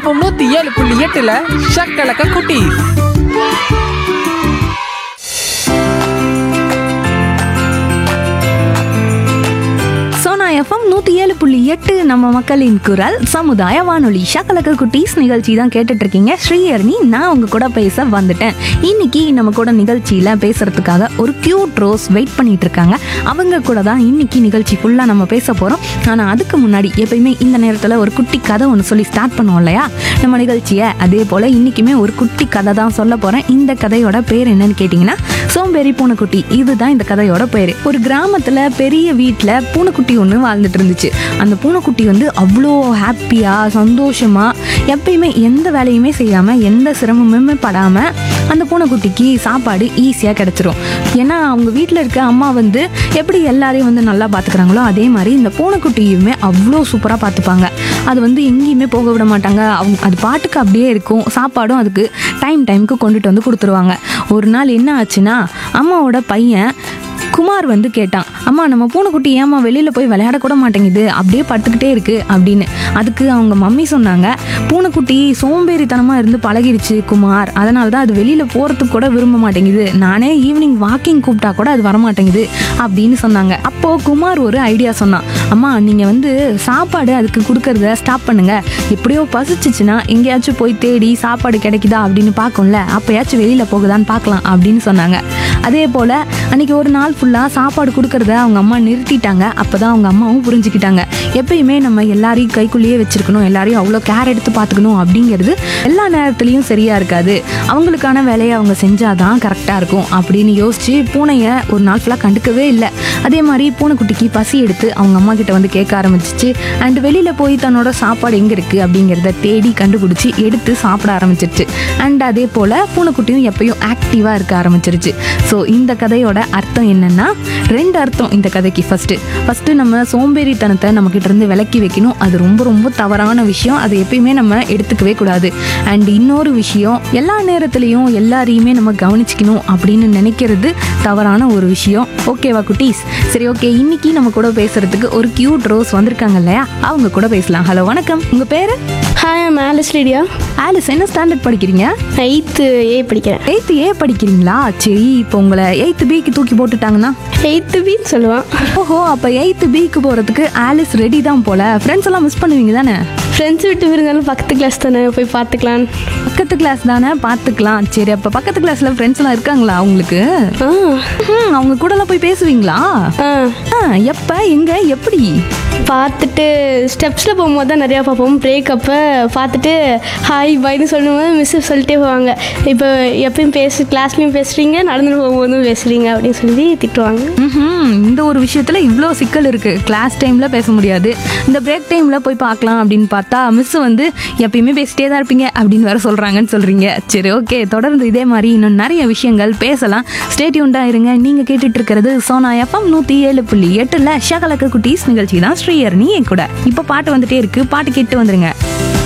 FM நூத்தி ஏழு புள்ளி எட்டுல ஷக்கலக்க குட்டி சோனா எஃப்எம் நூற்றி ஏழு புள்ளி எட்டு நம்ம மக்களின் குரல் சமுதாய வானொலி ஷக்கலக்க குட்டீஸ் நிகழ்ச்சி தான் கேட்டுட்டு இருக்கீங்க ஸ்ரீஹரணி நான் உங்க கூட பேச வந்துட்டேன் இன்னைக்கு நம்ம கூட நிகழ்ச்சியில பேசுறதுக்காக ஒரு கியூட் ரோஸ் வெயிட் பண்ணிட்டு இருக்காங்க அவங்க கூட தான் இன்னைக்கு நிகழ்ச்சி ஃபுல்லாக நம்ம பேச போறோம் ஆனால் அதுக்கு முன்னாடி எப்பயுமே இந்த நேரத்தில் ஒரு குட்டி கதை ஒன்று சொல்லி ஸ்டார்ட் பண்ணுவோம் இல்லையா நம்ம நிகழ்ச்சியை அதே போல் இன்னைக்குமே ஒரு குட்டி கதை தான் சொல்ல போறேன் இந்த கதையோட பேர் என்னன்னு கேட்டிங்கன்னா சோம்பேறி பூனைக்குட்டி இதுதான் இந்த கதையோட பேர் ஒரு கிராமத்துல பெரிய வீட்டில் பூனைக்குட்டி ஒன்று வாழ்ந்துட்டு இருந்துச்சு அந்த பூனைக்குட்டி வந்து அவ்வளோ ஹாப்பியா சந்தோஷமா எப்பயுமே எந்த வேலையுமே செய்யாம எந்த சிரமமுமே படாம அந்த பூனைக்குட்டிக்கு சாப்பாடு ஈஸியாக கிடைச்சிரும் ஏன்னா அவங்க வீட்டில் இருக்க அம்மா வந்து எப்படி எல்லாரையும் வந்து நல்லா பார்த்துக்கிறாங்களோ அதே மாதிரி இந்த பூனைக்குட்டியுமே அவ்வளோ சூப்பராக பார்த்துப்பாங்க அது வந்து எங்கேயுமே போக விட மாட்டாங்க அவங்க அது பாட்டுக்கு அப்படியே இருக்கும் சாப்பாடும் அதுக்கு டைம் டைமுக்கு கொண்டுட்டு வந்து கொடுத்துருவாங்க ஒரு நாள் என்ன ஆச்சுன்னா அம்மாவோட பையன் குமார் வந்து கேட்டான் அம்மா நம்ம பூனைக்குட்டி ஏம்மா வெளியில் போய் விளையாட கூட மாட்டேங்குது அப்படியே படுத்துக்கிட்டே இருக்கு அப்படின்னு அதுக்கு அவங்க மம்மி சொன்னாங்க பூனைக்குட்டி சோம்பேறித்தனமாக இருந்து பழகிடுச்சு குமார் அதனால தான் அது வெளியில் போகிறதுக்கு கூட விரும்ப மாட்டேங்குது நானே ஈவினிங் வாக்கிங் கூப்பிட்டா கூட அது வரமாட்டேங்குது அப்படின்னு சொன்னாங்க அப்போது குமார் ஒரு ஐடியா சொன்னான் அம்மா நீங்கள் வந்து சாப்பாடு அதுக்கு கொடுக்கறத ஸ்டாப் பண்ணுங்க எப்படியோ பசிச்சிச்சுன்னா எங்கேயாச்சும் போய் தேடி சாப்பாடு கிடைக்குதா அப்படின்னு பார்க்கும்ல அப்போயாச்சும் வெளியில் போகுதான்னு பார்க்கலாம் அப்படின்னு சொன்னாங்க அதே போல் அன்னைக்கு ஒரு நாள் ஃபுல்லாக சாப்பாடு கொடுக்கறத அவங்க அம்மா நிறுத்திட்டாங்க அப்போ தான் அவங்க அம்மாவும் புரிஞ்சுக்கிட்டாங்க எப்பயுமே நம்ம எல்லாரையும் கைக்குள்ளேயே வச்சிருக்கணும் எல்லாரையும் அவ்வளோ கேர் எடுத்து பார்த்துக்கணும் அப்படிங்கிறது எல்லா நேரத்துலையும் சரியாக இருக்காது அவங்களுக்கான வேலையை அவங்க செஞ்சாதான் கரெக்டாக இருக்கும் அப்படின்னு யோசிச்சு பூனையை ஒரு நாள் ஃபுல்லாக கண்டுக்கவே இல்லை அதே மாதிரி பூனைக்குட்டிக்கு பசி எடுத்து அவங்க அம்மா கிட்ட வந்து கேட்க ஆரம்பிச்சிச்சு அண்ட் வெளியில் போய் தன்னோட சாப்பாடு எங்கே இருக்குது அப்படிங்கிறத தேடி கண்டுபிடிச்சி எடுத்து சாப்பிட ஆரம்பிச்சிருச்சு அண்ட் அதே போல் பூனைக்குட்டியும் எப்பயும் ஆக்டிவாக இருக்க ஆரம்பிச்சிருச்சு ஸோ இந்த கதையோட அர்த்தம் என்னன்னா ரெண்டு அர்த்தம் இந்த கதைக்கு ஃபஸ்ட்டு ஃபஸ்ட்டு நம்ம சோம்பேறித்தனத்தை நம்ம கிட்ட இருந்து விலக்கி வைக்கணும் அது ரொம்ப ரொம்ப தவறான விஷயம் அதை எப்பயுமே நம்ம எடுத்துக்கவே கூடாது அண்ட் இன்னொரு விஷயம் எல்லா நேரத்துலையும் எல்லாரையுமே நம்ம கவனிச்சிக்கணும் அப்படின்னு நினைக்கிறது தவறான ஒரு விஷயம் ஓகேவா குட்டீஸ் சரி ஓகே இன்னைக்கு நம்ம கூட பேசுறதுக்கு ஒரு கியூட் ரோஸ் வந்திருக்காங்க இல்லையா அவங்க கூட பேசலாம் ஹலோ வணக்கம் உங்க பேரு hi I'm Alice Lydia Alice என்ன ஸ்டாண்டர்ட் படிக்கிறீங்க எயித்து ஏ படிக்கிறேன் எயித்து ஏ படிக்கிறீங்களா சரி இப்போ உங்களை எயித்து பிக்கு தூக்கி போட்டுட்டாங்கன்னா எயித்து பின்னு சொல்லுவான் ஓஹோ அப்போ எயித்து பிக்கு போகிறதுக்கு ஆலிஸ் ரெடி தான் போல ஃப்ரெண்ட்ஸ் எல்லாம் மிஸ் பண்ணுவீங்க தானே ஃப்ரெண்ட்ஸ் விட்டு இருந்தாலும் பக்கத்து கிளாஸ் தானே போய் பார்த்துக்கலாம் பக்கத்து கிளாஸ் தானே பார்த்துக்கலாம் சரி அப்போ பக்கத்து கிளாஸில் ஃப்ரெண்ட்ஸ் எல்லாம் இருக்காங்களா உங்களுக்கு ஆ ம், அவங்க கூடலாம் போய் பேசுவீங்களா ஆ ஆ எப்போ எங்க எப்படி பார்த்துட்டு ஸ்டெப்ஸில் போகும்போது தான் நிறையா பார்ப்போம் பிரேக் அப்போ பார்த்துட்டு ஹாய் பாய்னு சொல்லும்போது மிஸ்ஸு சொல்லிட்டே போவாங்க இப்போ எப்பயும் பேசு கிளாஸ்லேயும் பேசுகிறீங்க நடந்துட்டு போகும்போதும் பேசுகிறீங்க அப்படின்னு சொல்லி திட்டுவாங்க ம்ஹும். இந்த ஒரு விஷயத்துல இவ்வளோ சிக்கல் இருக்கு கிளாஸ் டைம்ல பேச முடியாது இந்த பிரேக் டைம்ல போய் பார்க்கலாம் அப்படின்னு பார்த்தா மிஸ் வந்து எப்பயுமே பேசிட்டே தான் இருப்பீங்க அப்படின்னு வேற சொல்றாங்கன்னு சொல்றீங்க சரி ஓகே தொடர்ந்து இதே மாதிரி இன்னும் நிறைய விஷயங்கள் பேசலாம் ஸ்டேட்யூண்டா இருங்க நீங்க கேட்டுட்டு இருக்கிறது சோனா எஃப்எம் நூத்தி ஏழு புள்ளி எட்டுல ஷகலக்க குட்டீஸ் நிகழ்ச்சி தான் ஸ்ரீயர்னி என் கூட இப்போ பாட்டு வந்துட்டே இருக்கு பாட்டு கேட்டு வந்துருங்க